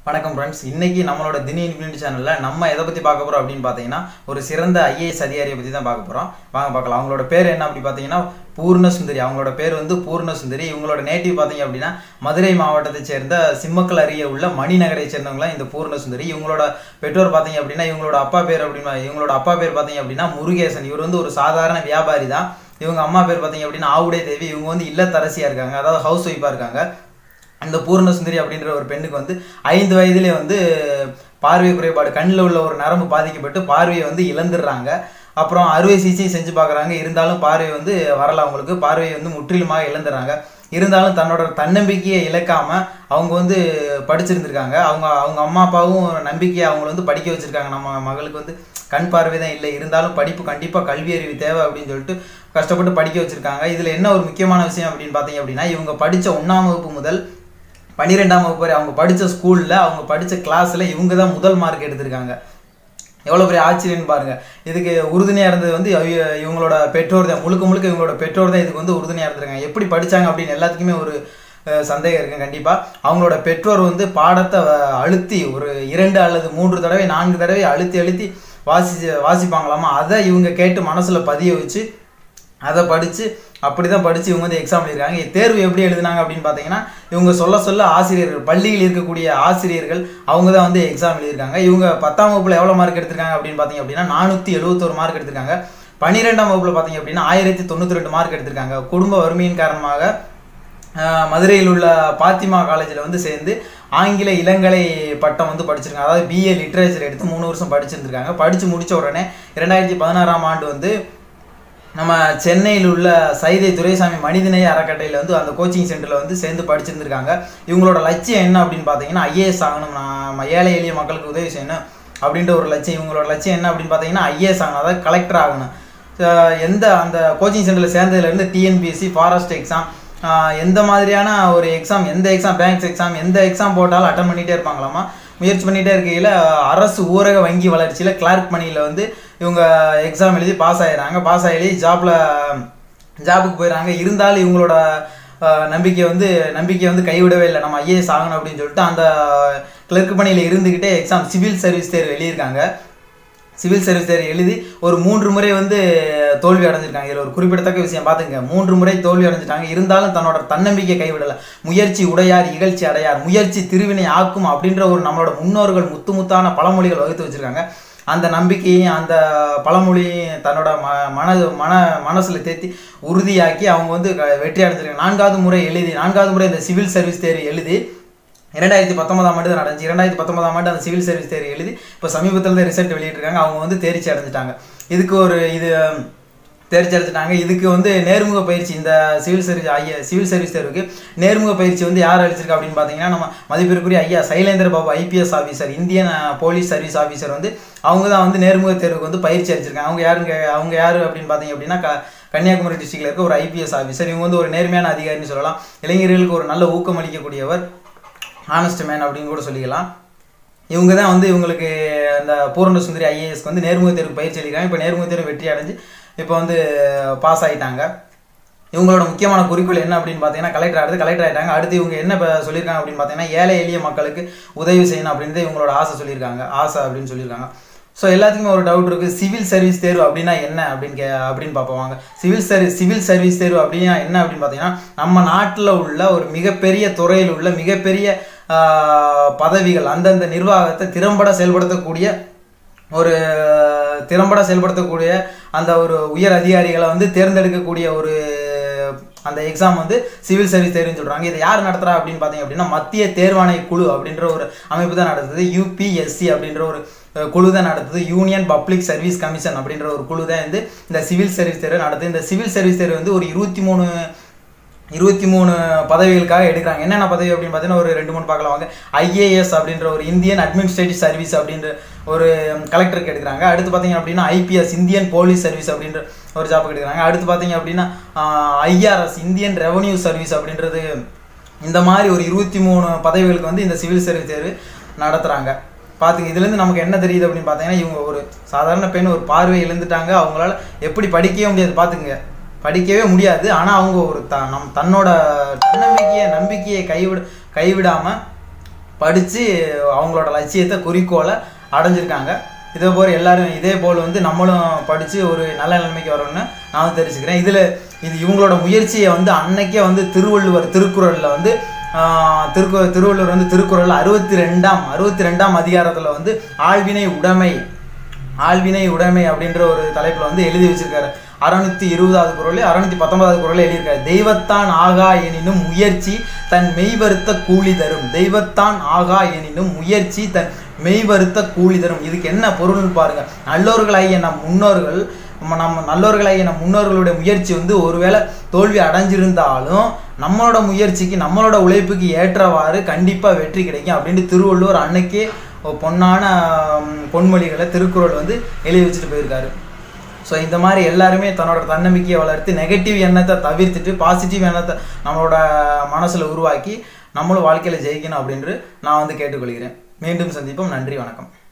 வணக்கம் ஃப்ரெண்ட்ஸ் இன்னைக்கு நம்மளோட தினி இன்ஃபினிட்டி சேனலில் நம்ம எதை பற்றி பார்க்க போகிறோம் அப்படின்னு பார்த்தீங்கன்னா ஒரு சிறந்த ஐஏஎஸ் அதிகாரியை பற்றி தான் பார்க்க போகிறோம் வாங்க பார்க்கலாம் அவங்களோட பேர் என்ன அப்படி பார்த்தீங்கன்னா பூர்ண சுந்தரி அவங்களோட பேர் வந்து பூர்ண சுந்தரி இவங்களோட நேட்டிவ் பார்த்தீங்க அப்படின்னா மதுரை மாவட்டத்தை சேர்ந்த சிம்மக்கல் அருகே உள்ள மணிநகரை சேர்ந்தவங்களாம் இந்த பூர்ண சுந்தரி இவங்களோட பெற்றோர் பார்த்தீங்க அப்படின்னா இவங்களோட அப்பா பேர் அப்படின்னா இவங்களோட அப்பா பேர் பார்த்தீங்க அப்படின்னா முருகேசன் இவர் வந்து ஒரு சாதாரண வியாபாரி தான் இவங்க அம்மா பேர் பார்த்தீங்க அப்படின்னா ஆவுடை தேவி இவங்க வந்து இல்லத்தரசியாக இருக்காங்க அதாவது ஹவுஸ் ஒய்ஃபாக இருக்காங்க அந்த பூர்ண சுந்தரி அப்படின்ற ஒரு பெண்ணுக்கு வந்து ஐந்து வயதிலே வந்து பார்வை குறைபாடு கண்ணில் உள்ள ஒரு நரம்பு பாதிக்கப்பட்டு பார்வையை வந்து இழந்துடுறாங்க அப்புறம் அறுவை சிகிச்சை செஞ்சு பார்க்குறாங்க இருந்தாலும் பார்வை வந்து வரல அவங்களுக்கு பார்வையை வந்து முற்றிலுமாக இழந்துடுறாங்க இருந்தாலும் தன்னோட தன்னம்பிக்கையை இழக்காம அவங்க வந்து படிச்சிருந்திருக்காங்க அவங்க அவங்க அம்மா அப்பாவும் ஒரு நம்பிக்கையை அவங்கள வந்து படிக்க வச்சிருக்காங்க நம்ம மகளுக்கு வந்து கண் பார்வை தான் இல்லை இருந்தாலும் படிப்பு கண்டிப்பாக கல்வி அறிவு தேவை அப்படின்னு சொல்லிட்டு கஷ்டப்பட்டு படிக்க வச்சிருக்காங்க இதில் என்ன ஒரு முக்கியமான விஷயம் அப்படின்னு பார்த்தீங்க அப்படின்னா இவங்க படித்த ஒன்றாம் வகுப்பு முதல் பன்னிரெண்டாம் வகுப்பு வரை அவங்க படித்த ஸ்கூலில் அவங்க படித்த கிளாஸில் இவங்க தான் முதல் மார்க் எடுத்திருக்காங்க எவ்வளோ பெரிய ஆச்சரியம்னு பாருங்க இதுக்கு உறுதுணையாக இருந்தது வந்து இவ- இவங்களோட பெற்றோர் தான் முழுக்க முழுக்க இவங்களோட பெற்றோர் தான் இதுக்கு வந்து உறுதுணையாக இருந்திருக்காங்க எப்படி படிச்சாங்க அப்படின்னு எல்லாத்துக்குமே ஒரு அஹ், சந்தேகம் இருக்கு கண்டிப்பாக அவங்களோட பெற்றோர் வந்து பாடத்தை அஹ், அழுத்தி ஒரு இரண்டு அல்லது மூன்று தடவை நான்கு தடவை அழுத்தி அழுத்தி வாசி வாசிப்பாங்களாமா அதை இவங்க கேட்டு மனசில் பதிய வச்சு அதை படித்து அப்படி தான் படித்து இவங்க வந்து எக்ஸாம் எழுதிருக்காங்க தேர்வு எப்படி எழுதினாங்க அப்படின்னு பார்த்தீங்கன்னா இவங்க சொல்ல சொல்ல ஆசிரியர்கள் பள்ளியில் இருக்கக்கூடிய ஆசிரியர்கள் அவங்க தான் வந்து எக்ஸாம் எழுதியிருக்காங்க இவங்க பத்தாம் வகுப்பில் எவ்வளோ மார்க் எடுத்திருக்காங்க அப்படின்னு பார்த்தீங்க அப்படின்னா நானூற்றி எழுபத்தோரு மார்க் எடுத்திருக்காங்க பன்னிரெண்டாம் வகுப்பில் பார்த்தீங்க அப்படின்னா ஆயிரத்தி தொண்ணூற்றி ரெண்டு மார்க் எடுத்திருக்காங்க குடும்ப வறுமையின் காரணமாக ஆஹ், மதுரையில் உள்ள பாத்திமா காலேஜில் வந்து சேர்ந்து ஆங்கில இளங்கலை பட்டம் வந்து படிச்சிருக்காங்க அதாவது பிஏ லிட்ரேச்சர் எடுத்து மூணு வருஷம் படிச்சிருந்திருக்காங்க படித்து முடிச்ச உடனே இரண்டாயிரத்தி பதினாறாம் ஆண்டு வந்து நம்ம சென்னையில் உள்ள சைதை துரைசாமி மனிதநேய அறக்கட்டளையில் வந்து அந்த கோச்சிங் சென்டரில் வந்து சேர்ந்து படிச்சிருந்திருக்காங்க இவங்களோட லட்சியம் என்ன அப்படின்னு பார்த்தீங்கன்னா ஐஏஎஸ் ஆகணும் நான் ஏழை எளிய மக்களுக்கு உதவி செய்யணும் அப்படின்ற ஒரு லட்சியம் இவங்களோட லட்சியம் என்ன அப்படின்னு பார்த்தீங்கன்னா ஐஏஎஸ் ஆகணும் அதாவது கலெக்டர் ஆகணும் அஹ் எந்த அந்த கோச்சிங் சென்டரில் சேர்ந்ததுலேருந்து டிஎன்பிஎஸ்சி ஃபாரஸ்ட் எக்ஸாம் எந்த மாதிரியான ஒரு எக்ஸாம் எந்த எக்ஸாம் பேங்க்ஸ் எக்ஸாம் எந்த எக்ஸாம் போட்டாலும் அட்டன் பண்ணிகிட்டே இருப்பாங்களாமா முயற்சி பண்ணிகிட்டே இருக்கையில் அரசு ஊரக வங்கி வளர்ச்சியில் கிளார்க் பணியில் வந்து இவங்க எக்ஸாம் எழுதி பாஸ் ஆயிடுறாங்க பாஸ் ஆகி ஜாப்பில் ஜாபுக்கு போயிடுறாங்க இருந்தாலும் இவங்களோட அஹ், நம்பிக்கை வந்து நம்பிக்கை வந்து கைவிடவே இல்லை நம்ம ஐஏஎஸ் ஆகணும் அப்படின்னு சொல்லிட்டு அந்த கிளர்க் பணியில் இருந்துக்கிட்டே எக்ஸாம் சிவில் சர்வீஸ் தேர்வு எழுதியிருக்காங்க சிவில் சர்வீஸ் தேர்வு எழுதி ஒரு மூன்று முறை வந்து தோல்வி அடைஞ்சிருக்காங்க இதில் ஒரு குறிப்பிடத்தக்க விஷயம் பார்த்துங்க மூன்று முறை தோல்வி அடைஞ்சிட்டாங்க இருந்தாலும் தன்னோட தன்னம்பிக்கை கைவிடலை முயற்சி உடையார் இகழ்ச்சி அடையார் முயற்சி திருவினை ஆக்கும் அப்படின்ற ஒரு நம்மளோட முன்னோர்கள் முத்து முத்தான பழமொழிகள் வகுத்து வச்சிருக்காங்க அந்த நம்பிக்கையும் அந்த பழமொழியும் தன்னோட ம மன மன மனசில் தேத்தி உறுதியாக்கி அவங்க வந்து க- வெற்றி அடைஞ்சிருக்காங்க நான்காவது முறை எழுதி நான்காவது முறை இந்த சிவில் சர்வீஸ் தேர்வு எழுதி இரண்டாயிரத்தி பத்தொன்பதாம் ஆண்டு தான் நடந்துச்சு இரண்டாயிரத்தி பத்தொன்பதாம் ஆண்டு அந்த சிவில் சர்வீஸ் தேர்வு எழுதி இப்போ சமீபத்தில் தான் ரிசல்ட் வெளியிட்டிருக்காங்க அவங்க வந்து தேர்ச்சி அடைஞ்சிட்டாங்க இதுக்கு ஒரு இது தேர்ச்சி அடைஞ்சிட்டாங்க இதுக்கு வந்து நேர்முக பயிற்சி இந்த சிவில் சர்வீஸ் ஐயா சிவில் சர்வீஸ் தேர்வுக்கு நேர்முக பயிற்சி வந்து யார் அளிச்சிருக்கா அப்படின்னு பார்த்தீங்கன்னா நம்ம மதிப்பிற்குரிய ஐயா Sylendra Babu IPS officer Indian uh, police service officer வந்து அவங்க தான் வந்து நேர்முக தேர்வுக்கு வந்து பயிற்சி அளிச்சிருக்காங்க அவங்க யாருங்க அவங்க யார் அப்படின்னு பார்த்தீங்க அப்படின்னா க கன்னியாகுமரி டிஸ்ட்ரிக்ட்ல இருக்க ஒரு ஐபிஎஸ் ஆஃபீஸர் இவங்க வந்து ஒரு நேர்மையான அதிகாரின்னு சொல்லலாம் இளைஞர்களுக்கு ஒரு நல்ல ஊக்கம் அளிக்கக்கூடியவர் ஆனஸ்ட் மேன் அப்படின்னு கூட சொல்லிக்கலாம் இவங்க தான் வந்து இவங்களுக்கு அந்த பூரண சுந்தரி ஐஏஎஸ்க்கு வந்து நேர்முக தேர்வு பயிற்சி அளிக்கிறாங்க இப்போ நேர்முக தேர்வு வெற்றி அடைஞ்சு இப்போ வந்து பாஸ் ஆகிட்டாங்க இவங்களோட முக்கியமான குறிக்கோள் என்ன அப்படின்னு பார்த்தீங்கன்னா கலெக்டர் ஆகிறது கலெக்டர் ஆகிட்டாங்க அடுத்து இவங்க என்ன இப்போ சொல்லியிருக்காங்க அப்படின்னு பார்த்தீங்கன்னா ஏழை எளிய மக்களுக்கு உதவி செய்யணும் அப்படின்றது இவங்களோட ஆசை சொல்லியிருக்காங்க ஆசை அப்படின்னு சொல்லியிருக்காங்க ஸோ எல்லாத்துக்குமே ஒரு டவுட் இருக்குது சிவில் சர்வீஸ் தேர்வு அப்படின்னா என்ன அப்படின்னு கே அப்படின்னு பார்ப்போம் வாங்க சிவில் சர்வீஸ் சிவில் சர்வீஸ் தேர்வு அப்படின்னா என்ன அப்படின்னு பார்த்தீங்கன்னா நம்ம நாட்டில் உள்ள ஒரு மிகப்பெரிய துறையில் உள்ள மிகப்பெரிய ஆஹ், பதவிகள் அந்தந்த நிர்வாகத்தை திறம்பட செயல்படுத்தக்கூடிய ஒரு திறம்பட செயல்படுத்தக்கூடிய அந்த ஒரு உயர் அதிகாரிகளை வந்து தேர்ந்தெடுக்கக்கூடிய ஒரு அந்த எக்ஸாம் வந்து சிவில் சர்வீஸ் தேர்வுன்னு சொல்கிறாங்க இதை யார் நடத்துகிறா அப்படின்னு பார்த்தீங்க அப்படின்னா மத்திய தேர்வாணைய குழு அப்படின்ற ஒரு அமைப்பு தான் நடத்துது யூபிஎஸ்சி அப்படின்ற ஒரு அஹ், குழு தான் நடத்துது யூனியன் பப்ளிக் சர்வீஸ் கமிஷன் அப்படின்ற ஒரு குழு தான் வந்து இந்த சிவில் சர்வீஸ் தேர்வு நடத்துது இந்த சிவில் சர்வீஸ் தேர்வு வந்து ஒரு இருபத்தி மூணு இருபத்தி மூணு பதவிகளுக்காக எடுக்கிறாங்க என்னென்ன பதவி அப்படின்னு பார்த்தீங்கன்னா ஒரு ரெண்டு மூணு பார்க்கலாம் வாங்க ஐஏஎஸ் அப்படின்ற ஒரு இந்தியன் அட்மினிஸ்ட்ரேட்டிவ் சர்வீஸ் அப்படின்ற ஒரு கலெக்டருக்கு எடுக்கிறாங்க அடுத்து பார்த்தீங்க அப்படின்னா ஐபிஎஸ் இந்தியன் போலீஸ் சர்வீஸ் அப்படின்ற ஒரு ஜாப்புக்கு எடுக்கிறாங்க அடுத்து பார்த்தீங்க அப்படின்னா ஐஆர்எஸ் இந்தியன் ரெவன்யூ சர்வீஸ் அப்படின்றது இந்த மாதிரி ஒரு இருபத்தி மூணு பதவிகளுக்கு வந்து இந்த சிவில் சர்வீஸ் தேர்வு நடத்துகிறாங்க பார்த்துங்க இதுலேருந்து நமக்கு என்ன தெரியுது அப்படின்னு பார்த்தீங்கன்னா இவங்க ஒரு சாதாரண பெண் ஒரு பார்வை இழந்துட்டாங்க அவங்களால எப்படி படிக்கவே முடியாது பார்த்துங்க படிக்கவே முடியாது ஆனால் அவங்க ஒரு த நம் தன்னோட தன்னம்பிக்கையை நம்பிக்கையை கைவிட கைவிடாமல் படித்து அவங்களோட லட்சியத்தை குறிக்கோளை அடைஞ்சிருக்காங்க இதே போல் எல்லாரும் இதே போல் வந்து நம்மளும் படித்து ஒரு நல்ல நிலைமைக்கு வரணும்னு நான் தெரிஞ்சுக்கிறேன் இதில் இது இவங்களோட முயற்சியை வந்து அன்னைக்கே வந்து திருவள்ளுவர் திருக்குறளில் வந்து ஆஹ், திருக்கு திருவள்ளுவர் வந்து திருக்குறள் அறுபத்தி ரெண்டாம் அறுபத்தி ரெண்டாம் அதிகாரத்தில் வந்து ஆழ்வினை உடைமை ஆழ்வினை உடைமை அப்படின்ற ஒரு தலைப்பில் வந்து எழுதி வச்சிருக்காரு அறுநூத்தி இருபதாவது குரல் அறுநூத்தி பத்தொன்பதாவது குரல் எழுதியிருக்காரு தெய்வத்தான் ஆகா எனினும் முயற்சி தன் மெய்வருத்த கூலி தரும் தெய்வத்தான் ஆகா எனினும் முயற்சி தன் மெய்வருத்த கூலி தரும் இதுக்கு என்ன பொருள்னு பாருங்க நல்லோர்களாகிய நம் முன்னோர்கள் நம்ம நம்ம நல்லோர்களாகிய நம் முன்னோர்களுடைய முயற்சி வந்து ஒருவேளை தோல்வி அடைஞ்சிருந்தாலும் நம்மளோட முயற்சிக்கு நம்மளோட உழைப்புக்கு ஏற்றவாறு கண்டிப்பாக வெற்றி கிடைக்கும் அப்படின்ட்டு திருவள்ளுவர் அன்னைக்கே ஒரு பொன்னான ம், பொன்மொழிகளை திருக்குறள் வந்து எழுதி வச்சுட்டு போயிருக்காரு ஸோ இந்த மாதிரி எல்லாருமே தன்னோட தன்னம்பிக்கையை வளர்த்து நெகட்டிவ் எண்ணத்தை தவிர்த்துட்டு பாசிட்டிவ் எண்ணத்தை நம்மளோட மனசில் உருவாக்கி நம்மளும் வாழ்க்கையில் ஜெயிக்கணும் அப்படின்று நான் வந்து கேட்டுக்கொள்கிறேன் மீண்டும் சந்திப்போம் நன்றி வணக்கம்